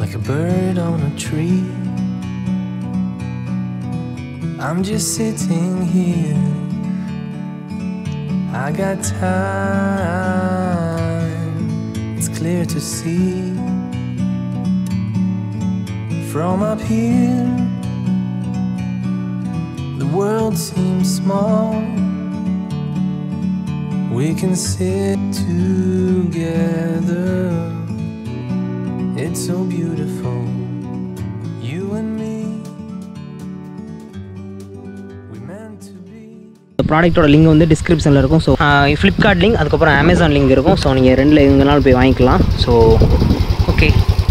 like a bird on a tree. I'm just sitting here. I got time, it's clear to see. From up here, the world seems small. We can sit together. It's so beautiful. You and me. We meant to be. இந்த ப்ராடக்ட்டோட link வந்து டிஸ்கிரிப்ஷனில் இருக்கும் so Flipkart link அதுக்கப்புறம் Amazon link இருக்கும் so நீங்கள் ரெண்டில் எங்கேனாலும் போய் வாங்கிக்கலாம் ஸோ ஓகே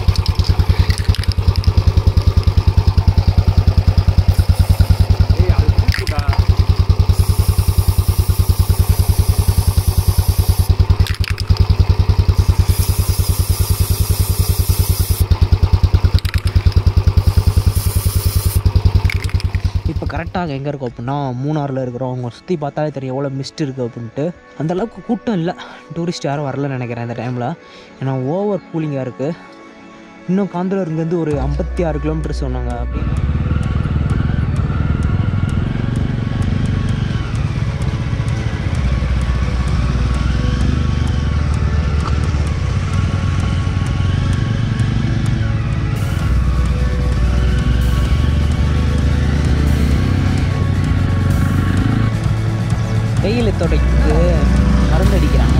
இப்போ கரெக்டாக எங்கே இருக்கோம் அப்படின்னா மூணாரில் இருக்கிறோம் அவங்க சுற்றி பார்த்தாலே தெரியும் எவ்வளோ மிஸ்ட் இருக்குது அப்படின்ட்டு அந்த அளவுக்கு கூட்டம் இல்லை டூரிஸ்ட் யாரும் வரலன்னு நினைக்கிறேன் இந்த டைமில் ஏன்னா ஓவர் கூலிங்காக இருக்குது இன்னும் காந்தலூர்லேருந்து ஒரு ஐம்பத்தி ஆறு கிலோமீட்டர் சொன்னாங்க அப்படின்னு வெயில் தொடைக்கு மருந்து அடிக்கிறாங்க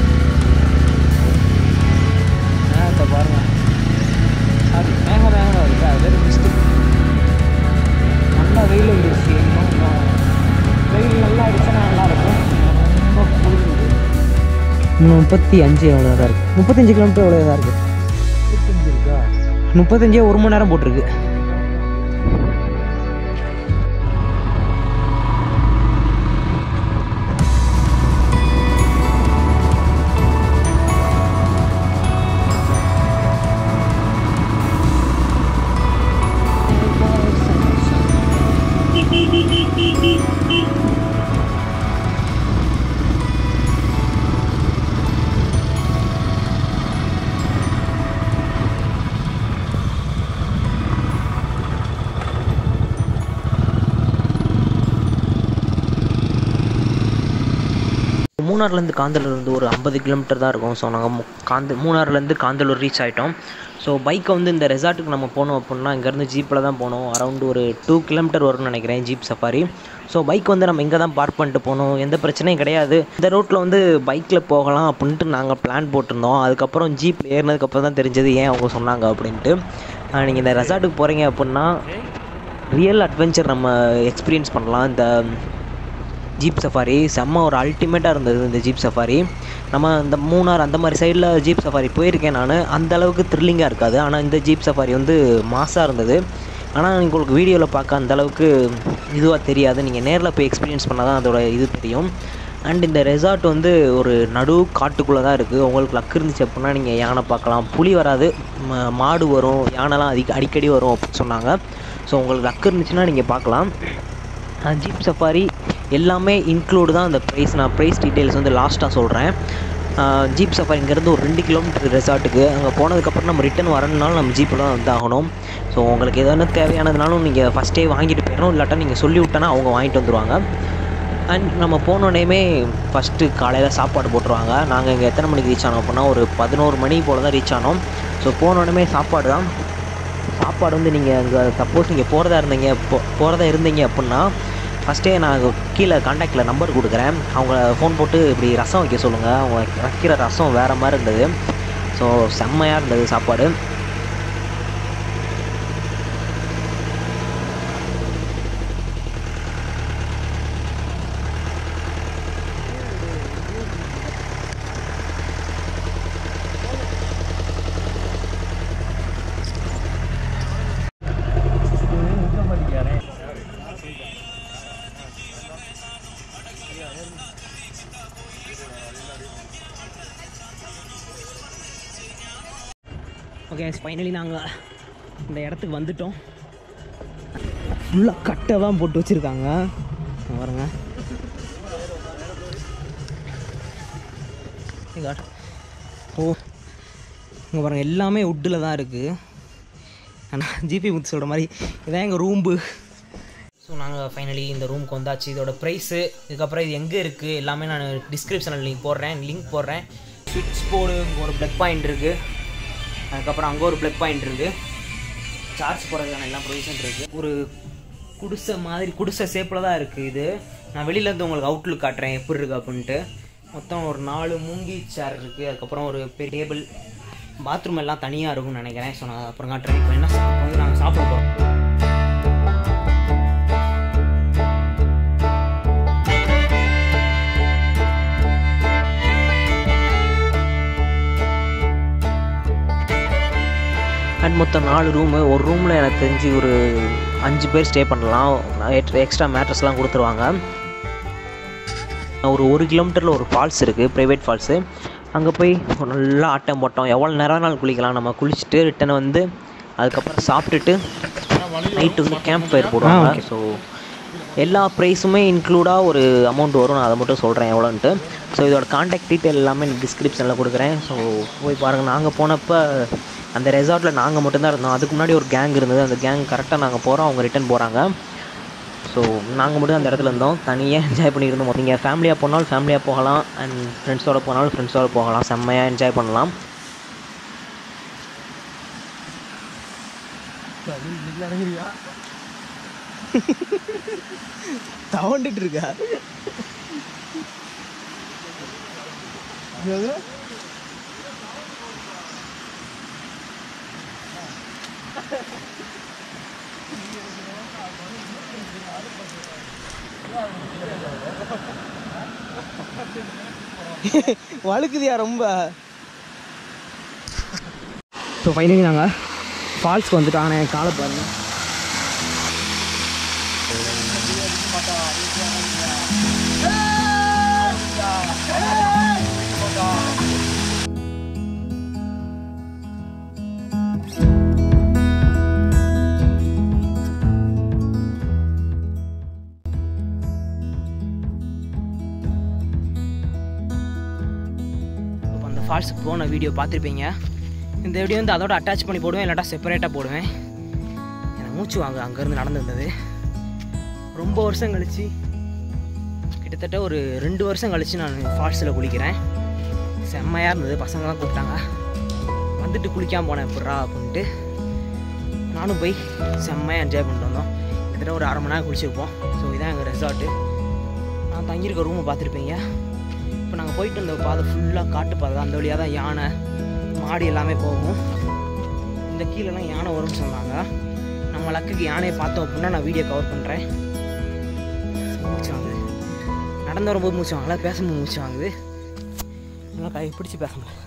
மேகத்தை பாருங்க சாரி மேகம் மேகம் வருது அது வெறும் மிஸ்டு நல்லா வெயில் வந்துருச்சு இன்னும் இன்னும் வெயில் நல்லா அடிச்சுன்னா நல்லா இருக்கும் ரொம்ப குளிருது இன்னும் முப்பத்தி அஞ்சு எவ்வளோ தான் இருக்குது முப்பத்தஞ்சு கிலோமீட்டர் எவ்வளோ தான் இருக்குது முப்பத்தஞ்சு இருக்கா முப்பத்தஞ்சே ஒரு மணி நேரம் போட்டிருக்கு மூணார்லேருந்து காந்தலூர் வந்து ஒரு ஐம்பது கிலோமீட்டர் தான் இருக்கும் ஸோ நாங்கள் காந்த மூணார்லேருந்து காந்தலூர் ரீச் ஆகிட்டோம் ஸோ பைக்கை வந்து இந்த ரெசார்ட்டுக்கு நம்ம போனோம் அப்படின்னா இங்கேருந்து ஜீப்பில் தான் போனோம் அரௌண்ட் ஒரு டூ கிலோமீட்டர் வரும்னு நினைக்கிறேன் ஜீப் சஃபாரி ஸோ பைக் வந்து நம்ம இங்கே தான் பார்க் பண்ணிட்டு போகணும் எந்த பிரச்சனையும் கிடையாது இந்த ரோட்டில் வந்து பைக்கில் போகலாம் அப்படின்ட்டு நாங்கள் பிளான் போட்டிருந்தோம் அதுக்கப்புறம் ஜீப் ஏறினதுக்கப்புறம் தான் தெரிஞ்சது ஏன் அவங்க சொன்னாங்க அப்படின்ட்டு நீங்கள் இந்த ரெசார்ட்டுக்கு போகிறீங்க அப்படின்னா ரியல் அட்வென்ச்சர் நம்ம எக்ஸ்பீரியன்ஸ் பண்ணலாம் இந்த ஜீப் சஃபாரி செம்ம ஒரு அல்டிமேட்டாக இருந்தது இந்த ஜீப் சஃபாரி நம்ம இந்த மூணார் அந்த மாதிரி சைடில் ஜீப் சஃபாரி போயிருக்கேன் நான் அந்த அளவுக்கு த்ரில்லிங்காக இருக்காது ஆனால் இந்த ஜீப் சஃபாரி வந்து மாசாக இருந்தது ஆனால் உங்களுக்கு வீடியோவில் பார்க்க அந்த அளவுக்கு இதுவாக தெரியாது நீங்கள் நேரில் போய் எக்ஸ்பீரியன்ஸ் பண்ணால் தான் அதோட இது தெரியும் அண்ட் இந்த ரெசார்ட் வந்து ஒரு நடு காட்டுக்குள்ளே தான் இருக்குது உங்களுக்கு லக் இருந்துச்சு அப்படின்னா நீங்கள் யானை பார்க்கலாம் புலி வராது ம- மாடு வரும் யானைலாம் அதிக அடிக்கடி வரும் அப்படின்னு சொன்னாங்க ஸோ உங்களுக்கு லக் இருந்துச்சுன்னா நீங்கள் பார்க்கலாம் ஜீப் சஃபாரி எல்லாமே இன்க்ளூடு தான் அந்த ப்ரைஸ் நான் ப்ரைஸ் டீட்டெயில்ஸ் வந்து லாஸ்ட்டாக சொல்கிறேன் ஜீப் சஃபாரி இங்கேருந்து ஒரு ரெண்டு கிலோமீட்டர் ரெசார்ட்டுக்கு அங்கே போனதுக்கப்புறம் நம்ம ரிட்டன் வரணுனாலும் நம்ம ஜீப்பில் தான் வந்து ஆகணும் ஸோ உங்களுக்கு எதனா தேவையானதுனாலும் நீங்கள் ஃபஸ்ட்டே வாங்கிட்டு போயிடணும் இல்லாட்டா நீங்கள் சொல்லி விட்டனா அவங்க வாங்கிட்டு வந்துடுவாங்க அண்ட் நம்ம போனோடனேமே ஃபஸ்ட்டு காலையில் சாப்பாடு போட்டுருவாங்க நாங்கள் இங்கே எத்தனை மணிக்கு ரீச் ஆனோம் அப்படின்னா ஒரு பதினோரு மணி போல் தான் ரீச் ஆனோம் ஸோ போனோடனே சாப்பாடு தான் சாப்பாடு வந்து நீங்கள் அங்கே சப்போஸ் நீங்கள் போகிறதா இருந்தீங்க போ போகிறதா இருந்தீங்க அப்படின்னா ஃபஸ்ட்டே நான் கீழே காண்டாக்டில் நம்பர் கொடுக்குறேன் அவங்க ஃபோன் போட்டு இப்படி ரசம் வைக்க சொல்லுங்கள் அவங்க வைக்கிற ரசம் வேறு மாதிரி இருந்தது ஸோ செம்மையாக இருந்தது சாப்பாடு ஓகே ஃபைனலி நாங்கள் இந்த இடத்துக்கு வந்துட்டோம் ஃபுல்லாக கட்டை தான் போட்டு வச்சுருக்காங்க இங்க பாருங்க Hey God. ஓ இங்கே பாருங்கள் எல்லாமே உட்டில் தான் இருக்குது ஆனால் ஜிபி முத்து சொல்கிற மாதிரி இதான் எங்கள் ரூம்பு ஸோ நாங்கள் ஃபைனலி இந்த ரூமுக்கு வந்தாச்சு இதோட ப்ரைஸு இதுக்கப்புறம் இது எங்கே இருக்குது எல்லாமே நான் டிஸ்கிரிப்ஷனில் லிங்க் போடுறேன் லிங்க் போடுறேன் சுவிட்ச் போர்டு இங்கே ஒரு ப்ளக் பாயிண்ட் இருக்குது அதுக்கப்புறம் அங்கே ஒரு ப்ளக் பாயிண்ட் இருக்குது சார்ஜ் போடுறதுக்கான எல்லா ப்ரொவிஷன் இருக்குது ஒரு குடிசை மாதிரி குடிசை ஷேப்பில் தான் இருக்குது இது நான் வெளியிலேருந்து உங்களுக்கு அவுட்லுக் காட்டுறேன் எப்படி இருக்குது அப்படின்ட்டு மொத்தம் ஒரு நாலு மூங்கி சேர் இருக்குது அதுக்கப்புறம் ஒரு பெரிய டேபிள் பாத்ரூம் எல்லாம் தனியாக இருக்கும்னு நினைக்கிறேன் ஸோ நான் அப்புறம் காட்டுறேன் இப்போ என்ன சாப்பிட வந்து நாங்கள் சாப்பிட போகிறோம் அண்ட் மொத்தம் நாலு ரூமு ஒரு ரூமில் எனக்கு தெரிஞ்சு ஒரு அஞ்சு பேர் ஸ்டே பண்ணலாம் எக்ஸ்ட்ரா மேட்ரஸ்லாம் கொடுத்துருவாங்க ஒரு ஒரு கிலோமீட்டரில் ஒரு ஃபால்ஸ் இருக்குது ப்ரைவேட் ஃபால்ஸு அங்கே போய் ஒரு நல்லா ஆட்டம் போட்டோம் எவ்வளோ நேரம் நாள் குளிக்கலாம் நம்ம குளிச்சுட்டு ரிட்டன் வந்து அதுக்கப்புறம் சாப்பிட்டுட்டு நைட்டு வந்து கேம்ப் ஃபயர் போடுவாங்க ஸோ எல்லா ப்ரைஸுமே இன்க்ளூடாக ஒரு அமௌண்ட் வரும் நான் அதை மட்டும் சொல்கிறேன் எவ்வளோன்ட்டு ஸோ இதோட காண்டாக்ட் டீட்டெயில் எல்லாமே டிஸ்கிரிப்ஷனில் கொடுக்குறேன் ஸோ போய் பாருங்கள் நாங்கள் போனப்போ அந்த ரெசார்ட்டில் நாங்கள் மட்டும்தான் இருந்தோம் அதுக்கு முன்னாடி ஒரு கேங் இருந்தது அந்த கேங் கரெக்டாக நாங்கள் போகிறோம் அவங்க ரிட்டன் போகிறாங்க ஸோ நாங்கள் மட்டும் அந்த இடத்துல இருந்தோம் தனியாக என்ஜாய் பண்ணியிருந்தோம் நீங்கள் ஃபேமிலியாக போனாலும் ஃபேமிலியாக போகலாம் அண்ட் ஃப்ரெண்ட்ஸோட போனாலும் ஃப்ரெண்ட்ஸோட போகலாம் செம்மையாக என்ஜாய் பண்ணலாம் தவண்டுட்டு இருக்கா வழுக்குதியா ரொம்ப ஸோ ஃபைனலி நாங்கள் ஃபால்ஸ்க்கு வந்துட்டோம் ஆனால் என் காலை பாருங்க இப்போ அந்த ஃபால்ஸுக்கு போன வீடியோ பார்த்துருப்பீங்க இந்த வீடியோ வந்து அதோட அட்டாச் பண்ணி போடுவேன் இல்லாட்டா செப்பரேட்டாக போடுவேன் எனக்கு மூச்சு வாங்க அங்கேருந்து நடந்து வந்தது ரொம்ப வருஷம் கழிச்சு கிட்டத்தட்ட ஒரு ரெண்டு வருஷம் கழிச்சு நான் ஃபால்ஸில் குளிக்கிறேன் செம்மையாக இருந்தது பசங்களாம் கூப்பிட்டாங்க வந்துட்டு குளிக்காமல் போனேன் எப்பட்றா அப்படின்ட்டு நானும் போய் செம்மையாக என்ஜாய் பண்ணிட்டு வந்தோம் கிட்டத்தட்ட ஒரு அரை மணி நேரம் குளிச்சிருப்போம் ஸோ இதான் எங்கள் ரெசார்ட்டு நான் தங்கியிருக்க ரூமை பார்த்துருப்பீங்க இப்போ நாங்கள் போயிட்டு இருந்த பாதை ஃபுல்லாக காட்டு பாதை தான் அந்த வழியாக தான் யானை மாடு எல்லாமே போகும் இந்த கீழெல்லாம் யானை வரும்னு சொன்னாங்க நம்ம லக்குக்கு யானையை பார்த்தோம் அப்படின்னா நான் வீடியோ கவர் பண்ணுறேன் மூச்சு வாங்குது நடந்து வரும்போது மூச்சு வாங்கல பேசும்போது மூச்சு வாங்குது நல்லா கை பிடிச்சி பேச முடியல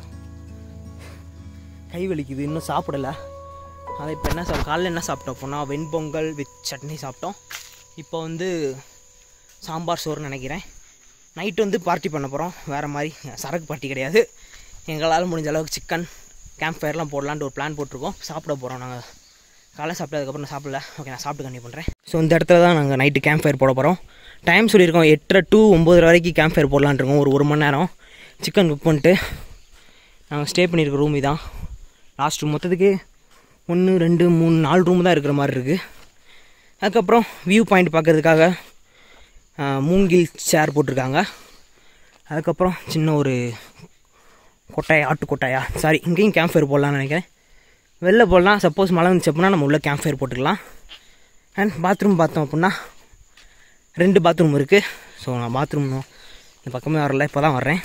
கை வலிக்குது இன்னும் சாப்பிடலை அதை இப்போ என்ன சாப்பிட காலைல என்ன சாப்பிட்டோம் அப்படின்னா வெண்பொங்கல் வித் சட்னி சாப்பிட்டோம் இப்போ வந்து சாம்பார் சோறுன்னு நினைக்கிறேன் நைட்டு வந்து பார்ட்டி பண்ண போகிறோம் வேறு மாதிரி சரக்கு பார்ட்டி கிடையாது எங்களால் முடிஞ்ச அளவுக்கு சிக்கன் கேம்ப் ஃபயர்லாம் போடலான்ட்டு ஒரு பிளான் போட்டிருக்கோம் சாப்பிட போகிறோம் நாங்கள் காலை சாப்பிட்டதுக்கப்புறம் நான் சாப்பிடல ஓகே நான் சாப்பிட்டு கண்டிப்பாக பண்ணுறேன் ஸோ இந்த இடத்துல தான் நாங்கள் நைட்டு கேம்ப் ஃபயர் போட போகிறோம் டைம் சொல்லியிருக்கோம் எட்டரை டு ஒம்பது வரைக்கும் கேம்ப் ஃபயர் போடலான்னு இருக்கோம் ஒரு ஒரு மணி நேரம் சிக்கன் குக் பண்ணிட்டு நாங்கள் ஸ்டே பண்ணியிருக்க ரூம் இதான் லாஸ்ட் ரூம் மொத்தத்துக்கு ஒன்று ரெண்டு மூணு நாலு ரூம் தான் இருக்கிற மாதிரி இருக்குது அதுக்கப்புறம் வியூ பாயிண்ட் பார்க்கறதுக்காக ஆஹ், மூங்கில் சேர் போட்டிருக்காங்க அதுக்கப்புறம் சின்ன ஒரு கொட்டாயா ஆட்டு கொட்டாயா சாரி இங்கேயும் கேம்ப் ஃபயர் போடலாம்னு நினைக்கிறேன் வெளில போடலாம் சப்போஸ் மழை வந்துச்சு அப்படின்னா நம்ம உள்ளே கேம்ப் ஃபயர் போட்டுக்கலாம் அண்ட் பாத்ரூம் பார்த்தோம் அப்படின்னா ரெண்டு பாத்ரூம் இருக்குது ஸோ நான் பாத்ரூம் இந்த பக்கமே வரல இப்போ தான் வர்றேன்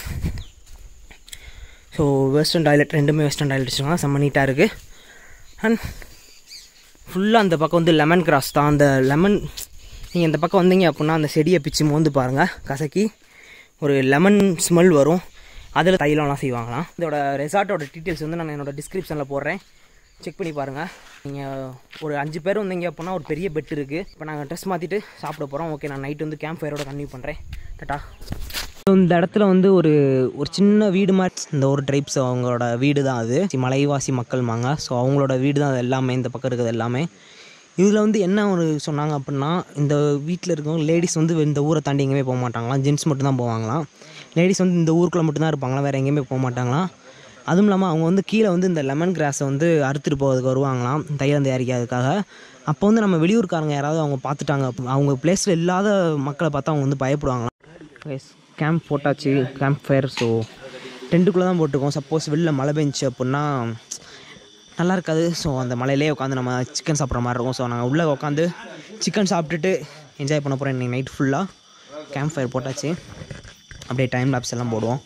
ஸோ வெஸ்டர்ன் டாய்லெட் ரெண்டுமே வெஸ்டர்ன் டாய்லெட் வச்சுருக்காங்க செம்ம நீட்டாக இருக்குது அண்ட் ஃபுல்லாக அந்த பக்கம் வந்து லெமன் கிராஸ் தான் அந்த லெமன் நீங்கள் இந்த பக்கம் வந்தீங்க அப்படின்னா அந்த செடியை பிச்சு மோந்து பாருங்கள் கசக்கி ஒரு லெமன் ஸ்மெல் வரும் அதில் தைலம்லாம் செய்வாங்களாம் இதோட ரெசார்ட்டோட டீட்டெயில்ஸ் வந்து நான் என்னோட டிஸ்கிரிப்ஷனில் போடுறேன் செக் பண்ணி பாருங்கள் நீங்கள் ஒரு அஞ்சு பேர் வந்தீங்க அப்படின்னா ஒரு பெரிய பெட் இருக்குது இப்போ நாங்கள் ட்ரெஸ் மாற்றிட்டு சாப்பிட போகிறோம் ஓகே நான் நைட் வந்து கேம்ப் ஃபயரோட கன்டினியூ பண்ணுறேன் டாட்டா இந்த இடத்துல வந்து ஒரு ஒரு சின்ன வீடு மாதிரி இந்த ஒரு ட்ரைப்ஸ் அவங்களோட வீடு தான் அது மலைவாசி மக்கள்மாங்க ஸோ அவங்களோட வீடு தான் அது எல்லாமே இந்த பக்கம் இருக்கிறது எல்லாமே இதில் வந்து என்ன ஒரு சொன்னாங்க அப்படின்னா இந்த வீட்டில் இருக்கவங்க லேடிஸ் வந்து இந்த ஊரை தாண்டி எங்கேயுமே போக மாட்டாங்களாம் ஜென்ஸ் மட்டும் தான் போவாங்களாம் லேடிஸ் வந்து இந்த ஊருக்குள்ளே மட்டும்தான் இருப்பாங்களாம் வேறு எங்கேயுமே போக மாட்டாங்களாம் அதுவும் இல்லாமல் அவங்க வந்து கீழே வந்து இந்த லெமன் கிராஸை வந்து அறுத்துட்டு போகிறதுக்கு வருவாங்களாம் தைலம் தயாரிக்கிறதுக்காக அப்போ வந்து நம்ம வெளியூர்காரங்க யாராவது அவங்க பார்த்துட்டாங்க அப்ப- அவங்க பிளேஸில் இல்லாத மக்களை பார்த்தா அவங்க வந்து பயப்படுவாங்களாம் கேம்ப் போட்டாச்சு கேம்ப் ஃபயர் ஸோ டென்ட்டுக்குள்ளே தான் போட்டிருக்கோம் சப்போஸ் வெளில மழை பெஞ்சுச்சு அப்படின்னா நல்லா இருக்காது ஸோ அந்த மலையிலே உட்காந்து நம்ம சிக்கன் சாப்பிட்ற மாதிரி இருக்கும் ஸோ நாங்கள் உள்ளே உட்காந்து சிக்கன் சாப்பிட்டுட்டு என்ஜாய் பண்ண போகிறோம் இன்றைக்கி நைட் ஃபுல்லாக கேம்ப் ஃபயர் போட்டாச்சு அப்படியே டைம் லாப்ஸ் எல்லாம் போடுவோம்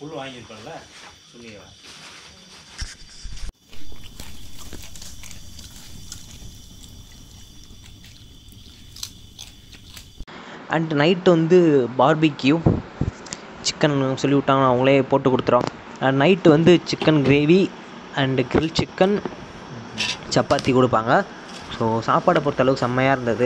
அண்ட் நைட்டு வந்து பார்பிக்யூ சிக்கன் சொல்லி விட்டாங்க அவங்களே போட்டு கொடுத்துருவோம் அண்ட் நைட்டு வந்து chicken gravy and grill chicken chapati கொடுப்பாங்க ஸோ சாப்பாடை பொறுத்தளவுக்கு செம்மையாக இருந்தது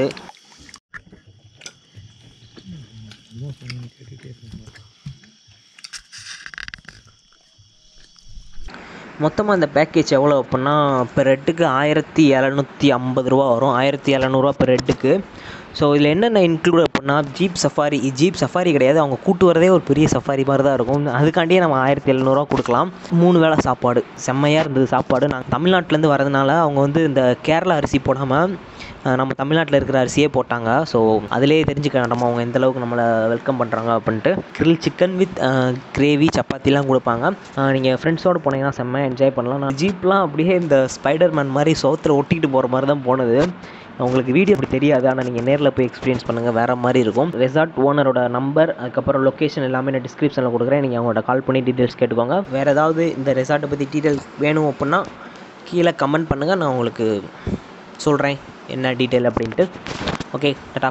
மொத்தமாக இந்த பேக்கேஜ் எவ்வளோ அப்படின்னா பெர் ஹெட்டுக்கு ஆயிரத்தி எழுநூற்றி ஐம்பது ரூபா வரும் ஆயிரத்தி எழுநூறுவா பெர் ஹெட்டுக்கு ஸோ இதில் என்னென்ன இன்க்ளூட் அப்படின்னா ஜீப் சஃபாரி ஜீப் சஃபாரி கிடையாது அவங்க கூட்டு வரதே ஒரு பெரிய சஃபாரி மாதிரி தான் இருக்கும் அதுக்காண்டியே நம்ம ஆயிரத்தி எழுநூறுவா கொடுக்கலாம் மூணு வேளை சாப்பாடு செம்மையாக இருந்தது சாப்பாடு நாங்கள் தமிழ்நாட்டிலேருந்து வரதுனால அவங்க வந்து இந்த கேரளா அரிசி போடாமல் அஹ், நம்ம தமிழ்நாட்டில் இருக்கிற அரிசியே போட்டாங்க ஸோ அதிலே தெரிஞ்சுக்க நம்ம அவங்க எந்த அளவுக்கு நம்மளை வெல்கம் பண்ணுறாங்க அப்படின்ட்டு கிரில் சிக்கன் வித் கிரேவி சப்பாத்திலாம் கொடுப்பாங்க நீங்கள் ஃப்ரெண்ட்ஸோடு போனீங்கன்னா செம்ம என்ஜாய் பண்ணலாம் நான் ஜீப்லாம் அப்படியே இந்த ஸ்பைடர் மேன் மாதிரி சோத்தில் ஒட்டிக்கிட்டு போகிற மாதிரி தான் போனது உங்களுக்கு வீடியோ அப்படி தெரியாது ஆனால் நீங்கள் நேரில் போய் எக்ஸ்பீரியன்ஸ் பண்ணுங்கள் வேறு மாதிரி இருக்கும் ரெசார்ட் ஓனரோட நம்பர் அதுக்கப்புறம் லொக்கேஷன் எல்லாமே நான் டிஸ்கிரிப்ஷனில் கொடுக்குறேன் நீங்கள் அவங்கள்ட்ட கால் பண்ணி டீட்டெயில்ஸ் கேட்டுக்கோங்க வேறு ஏதாவது இந்த ரெசார்ட்டை பற்றி டீட்டெயில்ஸ் வேணும் அப்படின்னா கீழே கமெண்ட் பண்ணுங்கள் நான் உங்களுக்கு சொல்கிறேன் என்ன டீட்டெயில் அப்படின்ட்டு ஓகே டாடா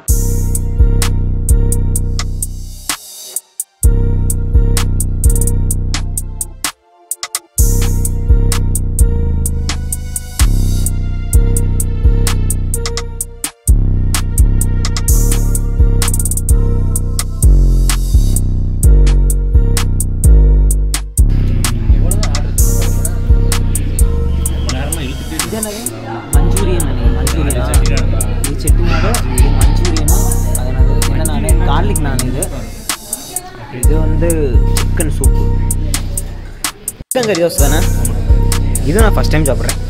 மஞ்சூரியன் மஞ்சூரியன் இது செட்டிநாடு இது மஞ்சூரியனா அது என்னது என்ன நான் கார்லிக் நான் இது இது வந்து சிக்கன் சூப்பு சிக்கன் கறி தோசை தானே இது நான் ஃபஸ்ட் டைம் சாப்பிட்றேன்